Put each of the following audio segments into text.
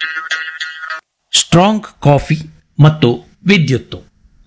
strong coffee ಮತ್ತು ವಿದ್ಯುತ್ತು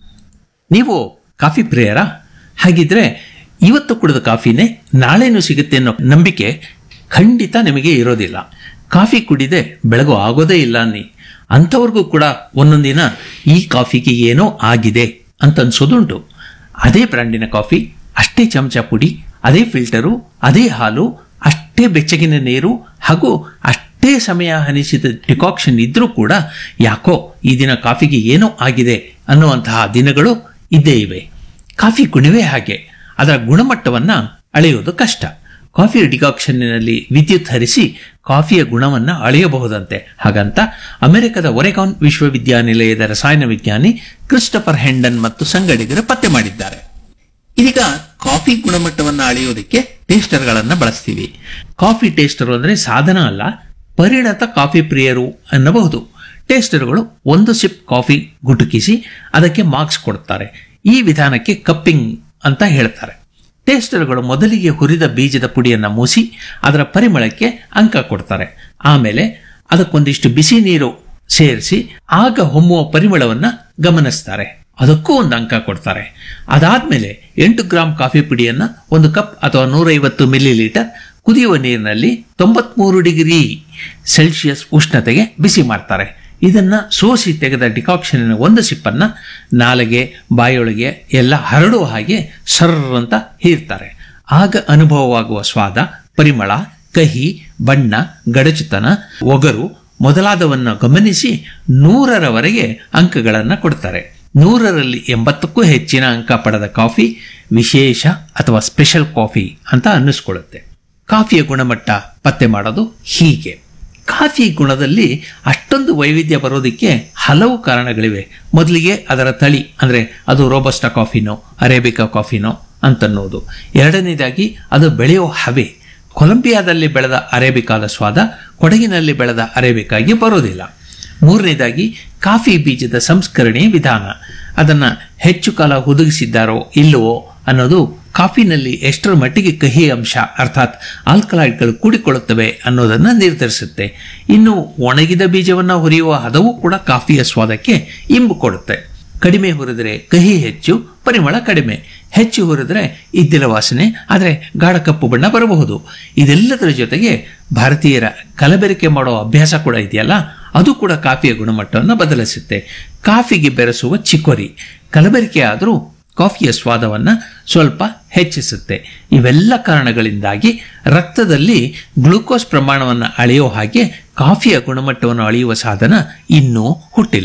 ನೀವು ಕಾಫಿ ಪ್ರಿಯರಾ ಹಾಗಿದ್ರೆ ಇವತ್ತು ಕುಡಿದ ಕಾಫಿನೇ ನಾಳೆನೂ ಸಿಗುತ್ತೆ ಅನ್ನೋ ನಂಬಿಕೆ ಖಂಡಿತ ನಿಮಗೆ ಇರೋದಿಲ್ಲ ಕಾಫಿ ಕುಡಿದೆ ಬೆಳಗು ಆಗೋದೇ ಇಲ್ಲ ಅನ್ನಿ ಅಂಥವ್ರಿಗೂ ಕೂಡ ಒಂದೊಂದು ದಿನ ಈ ಕಾಫಿಗೆ ಏನೋ ಆಗಿದೆ ಅಂತ ಅನ್ಸೋದುಂಟು ಅದೇ ಬ್ರ್ಯಾಂಡಿನ ಕಾಫಿ ಅಷ್ಟೇ ಚಮಚ ಪುಡಿ ಅದೇ ಫಿಲ್ಟರು ಅದೇ ಹಾಲು ಅಷ್ಟೇ ಬೆಚ್ಚಗಿನ ನೀರು ಹಾಗೂ ಅಷ್ಟೇ ಸಮಯ ಹನಿಸಿದ ಡಿಕಾಕ್ಷನ್ ಇದ್ರೂ ಕೂಡ ಯಾಕೋ ಈ ದಿನ ಕಾಫಿಗೆ ಏನೋ ಆಗಿದೆ ಅನ್ನುವಂತಹ ದಿನಗಳು ಇದ್ದೇ ಇವೆ ಕಾಫಿ ಗುಣವೇ ಹಾಗೆ ಅದರ ಗುಣಮಟ್ಟವನ್ನ ಅಳೆಯುವುದು ಕಷ್ಟ ಕಾಫಿ ಡಿಕಾಕ್ಷನ್ನಿನಲ್ಲಿ ವಿದ್ಯುತ್ ಹರಿಸಿ ಕಾಫಿಯ ಗುಣವನ್ನ ಅಳೆಯಬಹುದಂತೆ ಹಾಗಂತ ಅಮೆರಿಕದ ಒರೆಗಾನ್ ವಿಶ್ವವಿದ್ಯಾನಿಲಯದ ರಸಾಯನ ವಿಜ್ಞಾನಿ ಕ್ರಿಸ್ಟಫರ್ ಹೆಂಡನ್ ಮತ್ತು ಸಂಗಡಿಗರು ಪತ್ತೆ ಮಾಡಿದ್ದಾರೆ ಇದೀಗ ಕಾಫಿ ಗುಣಮಟ್ಟವನ್ನು ಅಳೆಯೋದಕ್ಕೆ ಟೇಸ್ಟರ್ಗಳನ್ನ ಬಳಸ್ತೀವಿ ಕಾಫಿ ಟೇಸ್ಟರ್ ಅಂದ್ರೆ ಸಾಧನ ಅಲ್ಲ ಪರಿಣತ ಕಾಫಿ ಪ್ರಿಯರು ಅನ್ನಬಹುದು ಟೇಸ್ಟರ್ಗಳು ಒಂದು ಸಿಪ್ ಕಾಫಿ ಗುಟುಕಿಸಿ ಅದಕ್ಕೆ ಮಾರ್ಕ್ಸ್ ಕೊಡ್ತಾರೆ ಈ ವಿಧಾನಕ್ಕೆ ಕಪ್ಪಿಂಗ್ ಅಂತ ಹೇಳ್ತಾರೆ ಟೇಸ್ಟರ್ಗಳು ಮೊದಲಿಗೆ ಹುರಿದ ಬೀಜದ ಪುಡಿಯನ್ನು ಮೂಸಿ ಅದರ ಪರಿಮಳಕ್ಕೆ ಅಂಕ ಕೊಡ್ತಾರೆ ಆಮೇಲೆ ಅದಕ್ಕೊಂದಿಷ್ಟು ಬಿಸಿ ನೀರು ಸೇರಿಸಿ ಆಗ ಹೊಮ್ಮುವ ಪರಿಮಳವನ್ನ ಗಮನಿಸ್ತಾರೆ ಅದಕ್ಕೂ ಒಂದು ಅಂಕ ಕೊಡ್ತಾರೆ ಅದಾದ್ಮೇಲೆ ಎಂಟು ಗ್ರಾಂ ಕಾಫಿ ಪುಡಿಯನ್ನ ಒಂದು ಕಪ್ ಅಥವಾ ನೂರೈವತ್ತು ಮಿಲಿ ಲೀಟರ್ ಕುದಿಯುವ ನೀರಿನಲ್ಲಿ ತೊಂಬತ್ಮೂರು ಡಿಗ್ರಿ ಸೆಲ್ಸಿಯಸ್ ಉಷ್ಣತೆಗೆ ಬಿಸಿ ಮಾಡ್ತಾರೆ ಇದನ್ನ ಸೋಸಿ ತೆಗೆದ ಡಿಕಾಕ್ಷನಿನ ಒಂದು ಸಿಪ್ಪನ್ನ ನಾಲೆಗೆ ಬಾಯೊಳಗೆ ಎಲ್ಲ ಹರಡುವ ಹಾಗೆ ಸರ್ರ್ ಅಂತ ಹೀರ್ತಾರೆ ಆಗ ಅನುಭವವಾಗುವ ಸ್ವಾದ ಪರಿಮಳ ಕಹಿ ಬಣ್ಣ ಗಡಚುತನ ಒಗರು ಮೊದಲಾದವನ್ನ ಗಮನಿಸಿ ನೂರರವರೆಗೆ ಅಂಕಗಳನ್ನು ಕೊಡ್ತಾರೆ ನೂರರಲ್ಲಿ ಎಂಬತ್ತಕ್ಕೂ ಹೆಚ್ಚಿನ ಅಂಕ ಪಡೆದ ಕಾಫಿ ವಿಶೇಷ ಅಥವಾ ಸ್ಪೆಷಲ್ ಕಾಫಿ ಅಂತ ಅನ್ನಿಸ್ಕೊಳ್ಳುತ್ತೆ ಕಾಫಿಯ ಗುಣಮಟ್ಟ ಪತ್ತೆ ಮಾಡೋದು ಹೀಗೆ ಕಾಫಿ ಗುಣದಲ್ಲಿ ಅಷ್ಟೊಂದು ವೈವಿಧ್ಯ ಬರೋದಕ್ಕೆ ಹಲವು ಕಾರಣಗಳಿವೆ ಮೊದಲಿಗೆ ಅದರ ತಳಿ ಅಂದರೆ ಅದು ರೋಬಸ್ಟ ಕಾಫಿನೋ ಅರೇಬಿಕಾ ಕಾಫಿನೋ ಅಂತನ್ನೋದು ಎರಡನೇದಾಗಿ ಅದು ಬೆಳೆಯೋ ಹವೆ ಕೊಲಂಬಿಯಾದಲ್ಲಿ ಬೆಳೆದ ಅರೇಬಿಕಾದ ಸ್ವಾದ ಕೊಡಗಿನಲ್ಲಿ ಬೆಳೆದ ಅರೇಬಿಕಾಗಿ ಬರೋದಿಲ್ಲ ಮೂರನೇದಾಗಿ ಕಾಫಿ ಬೀಜದ ಸಂಸ್ಕರಣೆ ವಿಧಾನ ಅದನ್ನು ಹೆಚ್ಚು ಕಾಲ ಹುದುಗಿಸಿದ್ದಾರೋ ಇಲ್ಲವೋ ಅನ್ನೋದು ಕಾಫಿನಲ್ಲಿ ಎಷ್ಟರ ಮಟ್ಟಿಗೆ ಕಹಿ ಅಂಶ ಅರ್ಥಾತ್ ಆಲ್ಕಲಾಯ್ಡ್ಗಳು ಕೂಡಿಕೊಳ್ಳುತ್ತವೆ ಅನ್ನೋದನ್ನು ನಿರ್ಧರಿಸುತ್ತೆ ಇನ್ನು ಒಣಗಿದ ಬೀಜವನ್ನು ಹುರಿಯುವ ಹದವು ಕೂಡ ಕಾಫಿಯ ಸ್ವಾದಕ್ಕೆ ಇಂಬು ಕೊಡುತ್ತೆ ಕಡಿಮೆ ಹುರಿದರೆ ಕಹಿ ಹೆಚ್ಚು ಪರಿಮಳ ಕಡಿಮೆ ಹೆಚ್ಚು ಹುರಿದ್ರೆ ಇದ್ದಿಲ ವಾಸನೆ ಆದರೆ ಗಾಢ ಕಪ್ಪು ಬಣ್ಣ ಬರಬಹುದು ಇದೆಲ್ಲದರ ಜೊತೆಗೆ ಭಾರತೀಯರ ಕಲಬೆರಕೆ ಮಾಡೋ ಅಭ್ಯಾಸ ಕೂಡ ಇದೆಯಲ್ಲ ಅದು ಕೂಡ ಕಾಫಿಯ ಗುಣಮಟ್ಟವನ್ನು ಬದಲಿಸುತ್ತೆ ಕಾಫಿಗೆ ಬೆರೆಸುವ ಚಿಕೋರಿ ಕಲಬೆರಕೆ ಆದರೂ ಕಾಫಿಯ ಸ್ವಾದವನ್ನು ಸ್ವಲ್ಪ ಹೆಚ್ಚಿಸುತ್ತೆ ಇವೆಲ್ಲ ಕಾರಣಗಳಿಂದಾಗಿ ರಕ್ತದಲ್ಲಿ ಗ್ಲೂಕೋಸ್ ಪ್ರಮಾಣವನ್ನು ಅಳೆಯೋ ಹಾಗೆ ಕಾಫಿಯ ಗುಣಮಟ್ಟವನ್ನು ಅಳೆಯುವ ಸಾಧನ ಇನ್ನೂ ಹುಟ್ಟಿಲ್ಲ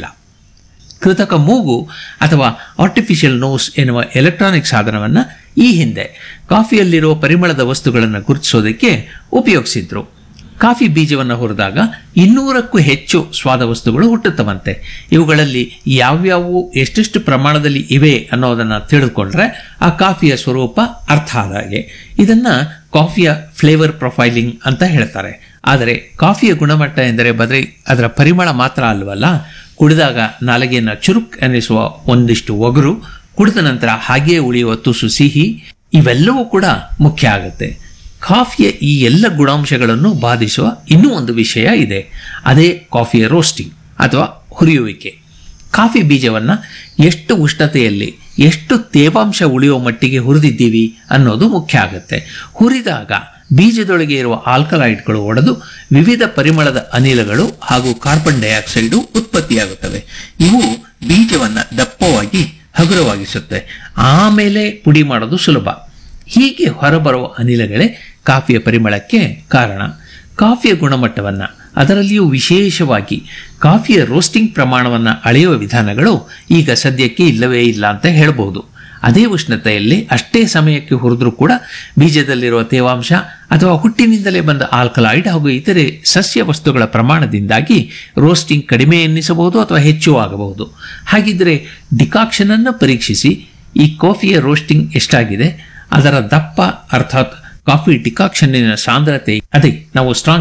ಕೃತಕ ಮೂಗು ಅಥವಾ ಆರ್ಟಿಫಿಷಿಯಲ್ ನೋಸ್ ಎನ್ನುವ ಎಲೆಕ್ಟ್ರಾನಿಕ್ ಸಾಧನವನ್ನು ಈ ಹಿಂದೆ ಕಾಫಿಯಲ್ಲಿರುವ ಪರಿಮಳದ ವಸ್ತುಗಳನ್ನು ಗುರುತಿಸೋದಕ್ಕೆ ಉಪಯೋಗಿಸಿದ್ರು ಕಾಫಿ ಬೀಜವನ್ನು ಹುರಿದಾಗ ಇನ್ನೂರಕ್ಕೂ ಹೆಚ್ಚು ಸ್ವಾದ ವಸ್ತುಗಳು ಹುಟ್ಟುತ್ತವಂತೆ ಇವುಗಳಲ್ಲಿ ಯಾವ್ಯಾವು ಎಷ್ಟೆಷ್ಟು ಪ್ರಮಾಣದಲ್ಲಿ ಇವೆ ಅನ್ನೋದನ್ನು ತಿಳಿದುಕೊಂಡ್ರೆ ಆ ಕಾಫಿಯ ಸ್ವರೂಪ ಅರ್ಥ ಆದ ಹಾಗೆ ಇದನ್ನ ಕಾಫಿಯ ಫ್ಲೇವರ್ ಪ್ರೊಫೈಲಿಂಗ್ ಅಂತ ಹೇಳ್ತಾರೆ ಆದರೆ ಕಾಫಿಯ ಗುಣಮಟ್ಟ ಎಂದರೆ ಬದಲಿ ಅದರ ಪರಿಮಳ ಮಾತ್ರ ಅಲ್ವಲ್ಲ ಕುಡಿದಾಗ ನಾಲಿಗೆಯನ್ನು ಚುರುಕ್ ಅನ್ನಿಸುವ ಒಂದಿಷ್ಟು ಒಗರು ಕುಡಿದ ನಂತರ ಹಾಗೆಯೇ ಉಳಿಯುವ ತುಸು ಸಿಹಿ ಇವೆಲ್ಲವೂ ಕೂಡ ಮುಖ್ಯ ಆಗುತ್ತೆ ಕಾಫಿಯ ಈ ಎಲ್ಲ ಗುಣಾಂಶಗಳನ್ನು ಬಾಧಿಸುವ ಇನ್ನೂ ಒಂದು ವಿಷಯ ಇದೆ ಅದೇ ಕಾಫಿಯ ರೋಸ್ಟಿಂಗ್ ಅಥವಾ ಹುರಿಯುವಿಕೆ ಕಾಫಿ ಬೀಜವನ್ನು ಎಷ್ಟು ಉಷ್ಣತೆಯಲ್ಲಿ ಎಷ್ಟು ತೇವಾಂಶ ಉಳಿಯುವ ಮಟ್ಟಿಗೆ ಹುರಿದಿದ್ದೀವಿ ಅನ್ನೋದು ಮುಖ್ಯ ಆಗುತ್ತೆ ಹುರಿದಾಗ ಬೀಜದೊಳಗೆ ಇರುವ ಆಲ್ಕಲಾಯ್ಡ್ಗಳು ಒಡೆದು ವಿವಿಧ ಪರಿಮಳದ ಅನಿಲಗಳು ಹಾಗೂ ಕಾರ್ಬನ್ ಡೈಆಕ್ಸೈಡು ಉತ್ಪತ್ತಿಯಾಗುತ್ತವೆ ಇವು ಬೀಜವನ್ನು ದಪ್ಪವಾಗಿ ಹಗುರವಾಗಿಸುತ್ತೆ ಆಮೇಲೆ ಪುಡಿ ಮಾಡೋದು ಸುಲಭ ಹೀಗೆ ಹೊರಬರುವ ಅನಿಲಗಳೇ ಕಾಫಿಯ ಪರಿಮಳಕ್ಕೆ ಕಾರಣ ಕಾಫಿಯ ಗುಣಮಟ್ಟವನ್ನು ಅದರಲ್ಲಿಯೂ ವಿಶೇಷವಾಗಿ ಕಾಫಿಯ ರೋಸ್ಟಿಂಗ್ ಪ್ರಮಾಣವನ್ನು ಅಳೆಯುವ ವಿಧಾನಗಳು ಈಗ ಸದ್ಯಕ್ಕೆ ಇಲ್ಲವೇ ಇಲ್ಲ ಅಂತ ಹೇಳ್ಬೋದು ಅದೇ ಉಷ್ಣತೆಯಲ್ಲಿ ಅಷ್ಟೇ ಸಮಯಕ್ಕೆ ಹುರಿದ್ರೂ ಕೂಡ ಬೀಜದಲ್ಲಿರುವ ತೇವಾಂಶ ಅಥವಾ ಹುಟ್ಟಿನಿಂದಲೇ ಬಂದ ಆಲ್ಕಲಾಯ್ಡ್ ಹಾಗೂ ಇತರೆ ಸಸ್ಯ ವಸ್ತುಗಳ ಪ್ರಮಾಣದಿಂದಾಗಿ ರೋಸ್ಟಿಂಗ್ ಕಡಿಮೆ ಎನ್ನಿಸಬಹುದು ಅಥವಾ ಹೆಚ್ಚು ಆಗಬಹುದು ಹಾಗಿದ್ರೆ ಡಿಕಾಕ್ಷನ್ ಅನ್ನು ಪರೀಕ್ಷಿಸಿ ಈ ಕಾಫಿಯ ರೋಸ್ಟಿಂಗ್ ಎಷ್ಟಾಗಿದೆ ಅದರ ದಪ್ಪ ಅರ್ಥಾತ್ ಕಾಫಿ ಡಿಕಾಕ್ಷನ್ನಿನ ಸಾಂದ್ರತೆ ಅದೇ ನಾವು ಸ್ಟ್ರಾಂಗ್